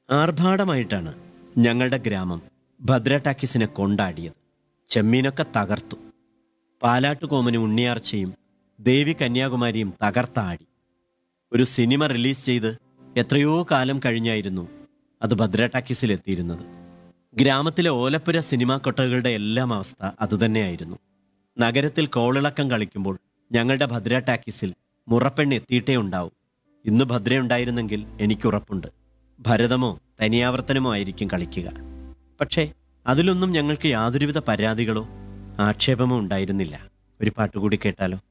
ആർഭാടമായിട്ടാണ് ഞങ്ങളുടെ ഗ്രാമം ഭദ്ര ടാക്കിസിനെ കൊണ്ടാടിയത് ചെമ്മീനൊക്കെ തകർത്തു പാലാട്ടുകോമനും ഉണ്ണിയാർച്ചയും ദേവി കന്യാകുമാരിയും തകർത്താടി ഒരു സിനിമ റിലീസ് ചെയ്ത് എത്രയോ കാലം കഴിഞ്ഞായിരുന്നു അത് ഭദ്ര ടാക്കീസിലെത്തിയിരുന്നത് ഗ്രാമത്തിലെ ഓലപ്പുര സിനിമാ കൊട്ടകളുടെ എല്ലാം അവസ്ഥ അതുതന്നെയായിരുന്നു നഗരത്തിൽ കോളിളക്കം കളിക്കുമ്പോൾ ഞങ്ങളുടെ ഭദ്ര ടാക്കീസിൽ മുറപ്പെണ്ണ് എത്തിയിട്ടേ ഉണ്ടാവും ഇന്ന് ഭദ്രയുണ്ടായിരുന്നെങ്കിൽ എനിക്കുറപ്പുണ്ട് ഭരതമോ തനിയാവർത്തനമോ ആയിരിക്കും കളിക്കുക പക്ഷേ അതിലൊന്നും ഞങ്ങൾക്ക് യാതൊരുവിധ പരാതികളോ ആക്ഷേപമോ ഉണ്ടായിരുന്നില്ല ഒരു പാട്ടുകൂടി കേട്ടാലോ